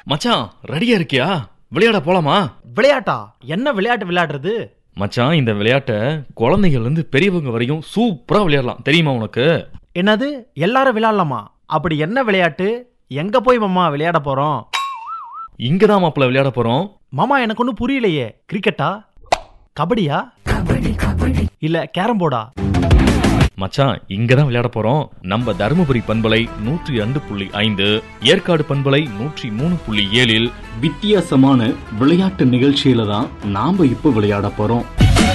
மச்சான் ரெடியா இருக்கியா விளையாட போலாமா விளையாட்டா என்ன விளையாட்டு விளையாடுறது மச்சான் இந்த விளையாட்டை குழந்தைகள்ல இருந்து பெரியவங்க வரையும் சூப்பரா விளையாடலாம் தெரியுமா உனக்கு என்னது எல்லாரும் விளையாடலாமா அப்படி என்ன விளையாட்டு எங்க போய் மாமா விளையாட போறோம் இங்கதான் மாப்பிள்ள விளையாட போறோம் மாமா எனக்கு ஒன்றும் புரியலையே கிரிக்கெட்டா கபடியா இல்ல கேரம் போர்டா மச்சான் இங்கதான் விளையாட போறோம் நம்ம தருமபுரி பண்பலை நூற்றி ரெண்டு புள்ளி ஐந்து ஏற்காடு பண்பலை நூற்றி மூணு புள்ளி ஏழில் வித்தியாசமான விளையாட்டு நிகழ்ச்சியில தான் நாம இப்போ விளையாட போறோம்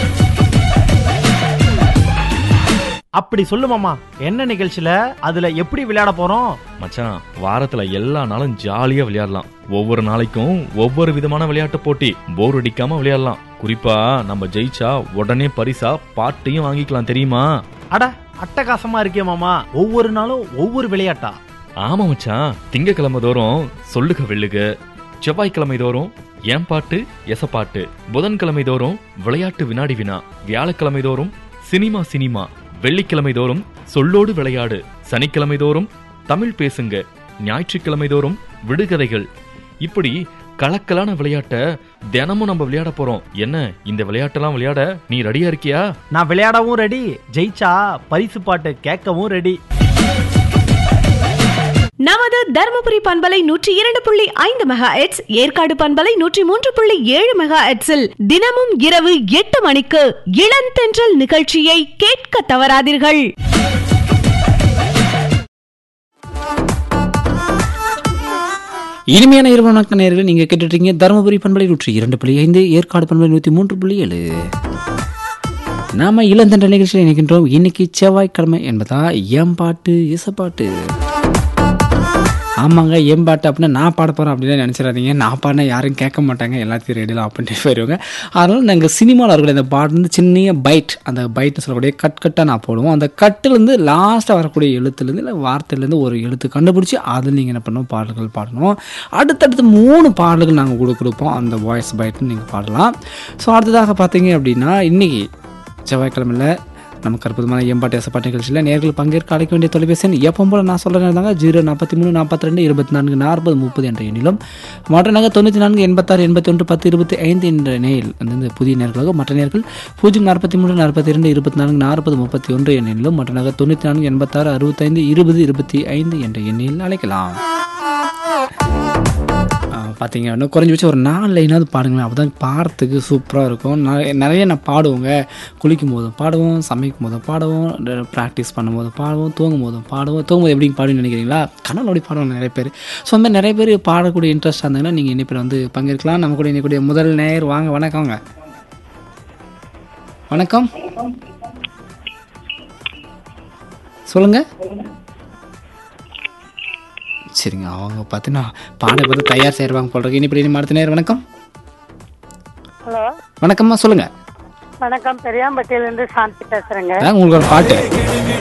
அப்படி சொல்லு மாமா என்ன நிகழ்ச்சியில அதுல எப்படி விளையாட போறோம் மச்சான் வாரத்துல எல்லா நாளும் ஜாலியா விளையாடலாம் ஒவ்வொரு நாளைக்கும் ஒவ்வொரு விதமான விளையாட்டு போட்டி போர் அடிக்காம விளையாடலாம் குறிப்பா நம்ம ஜெயிச்சா உடனே பரிசா பாட்டையும் வாங்கிக்கலாம் தெரியுமா அட அட்டகாசமா இருக்கே மாமா ஒவ்வொரு நாளும் ஒவ்வொரு விளையாட்டா ஆமா மச்சான் திங்கக்கிழமை தோறும் சொல்லுக வெள்ளுக செவ்வாய்க்கிழமை தோறும் ஏன் பாட்டு எசப்பாட்டு புதன்கிழமை தோறும் விளையாட்டு வினாடி வினா வியாழக்கிழமை தோறும் சினிமா சினிமா வெள்ளிக்கிழமை தோறும் சொல்லோடு விளையாடு சனிக்கிழமை தோறும் தமிழ் பேசுங்க ஞாயிற்றுக்கிழமை தோறும் விடுகதைகள் இப்படி கலக்கலான விளையாட்டை தினமும் நம்ம விளையாட போறோம் என்ன இந்த விளையாட்டெல்லாம் விளையாட நீ ரெடியா இருக்கியா நான் விளையாடவும் ரெடி ஜெயிச்சா பரிசு பாட்டு கேட்கவும் ரெடி நமது தருமபுரி பண்பலை நூற்றி இரண்டு புள்ளி ஐந்து மெகா எட்ஸ் ஏற்காடு பண்பலை நூற்றி மூன்று புள்ளி ஏழு மெகா எட்ஸில் தினமும் இரவு எட்டு மணிக்கு இளந்தென்றல் நிகழ்ச்சியை கேட்க தவறாதீர்கள் இனிமையான இரவு வணக்க நேர்களை நீங்க கேட்டுட்டீங்க தருமபுரி பண்பலை நூற்றி இரண்டு புள்ளி ஐந்து ஏற்காடு பண்பலை நூற்றி மூன்று புள்ளி ஏழு நாம இளந்தண்ட நிகழ்ச்சியில் இணைக்கின்றோம் இன்னைக்கு செவ்வாய்க்கிழமை என்பதா ஏம்பாட்டு இசப்பாட்டு ஆமாங்க ஏம்பாட்டு அப்படின்னா நான் பாட போகிறேன் அப்படின்னு நினச்சிடாதீங்க நான் பாடினா யாரும் கேட்க மாட்டாங்க எல்லாத்தையும் ரெடியில் அப்படின்ட்டு போயிடுவாங்க அதனால் நாங்கள் சினிமாவில் இருக்கிற இந்த பாட்டு வந்து சின்ன பைட் அந்த பைட்னு சொல்லக்கூடிய கட் கட்டாக நான் போடுவோம் அந்த கட்டுலேருந்து லாஸ்ட்டாக வரக்கூடிய எழுத்துலேருந்து இல்லை வார்த்தையிலேருந்து ஒரு எழுத்து கண்டுபிடிச்சி அதில் நீங்கள் என்ன பண்ணணும் பாடல்கள் பாடணும் அடுத்தடுத்து மூணு பாடல்கள் நாங்கள் உங்களுக்கு கொடுப்போம் அந்த வாய்ஸ் பைட்னு நீங்கள் பாடலாம் ஸோ அடுத்ததாக பார்த்தீங்க அப்படின்னா இன்றைக்கி செவ்வாய்க்கிழமையில் நமக்கு அற்புதமான எம்பாட்டு எசப்பாட்டு நிகழ்ச்சியில் நேர்கள் பங்கேற்க அழைக்க வேண்டிய தொலைபேசி எண் எப்போ போல நான் சொல்ல இருந்தாங்க ஜீரோ நாற்பத்தி மூணு நாற்பத்தி ரெண்டு இருபத்தி நான்கு நாற்பது முப்பது என்ற எண்ணிலும் மற்ற நகர் தொண்ணூற்றி நான்கு எண்பத்தாறு எண்பத்தி ஒன்று பத்து இருபத்தி ஐந்து என்ற நேரில் வந்து புதிய நேர்களாக மற்ற நேர்கள் பூஜ்ஜியம் நாற்பத்தி மூணு நாற்பத்தி ரெண்டு இருபத்தி நான்கு நாற்பது முப்பத்தி ஒன்று என்ற எண்ணிலும் மற்ற நகர் தொண்ணூற்றி நான்கு எண்பத்தாறு அறுபத்தைந்து இருபது இருபத்தி ஐந்து என்ற எண்ணில் அழைக்கலாம் பார்த்தீங்க இன்னும் குறைஞ்சபட்சம் ஒரு நாலு லைனாவது பாடுங்களேன் அப்போ தான் பாடுறதுக்கு சூப்பராக இருக்கும் நிறைய நிறைய நான் பாடுவோங்க குளிக்கும் போதும் பாடுவோம் சமைக்கும் போதும் பாடுவோம் ப்ராக்டிஸ் பண்ணும்போது பாடுவோம் தூங்கும் போதும் பாடுவோம் தூங்கும்போது எப்படி பாடுன்னு நினைக்கிறீங்களா கனவு அப்படி பாடுவாங்க நிறைய பேர் ஸோ அந்த மாதிரி நிறைய பேர் பாடக்கூடிய இன்ட்ரெஸ்ட் இருந்தாங்கன்னா நீங்கள் இன்னைக்கு வந்து பங்கேற்கலாம் நம்ம கூட இன்னைக்கு முதல் நேர் வாங்க வணக்கங்க வணக்கம் சொல்லுங்க சரிங்க அவங்க பார்த்தீங்கன்னா பாட பார்த்து தயார் செய்வாங்க போல் இருக்கு இனி அடுத்த நேரம் வணக்கம் ஹலோ வணக்கம்மா சொல்லுங்க வணக்கம் பெரியாம்பட்டியிலேருந்து சாந்தி பேசுறேங்க அதான் உங்களுக்கு ஒரு பாட்டு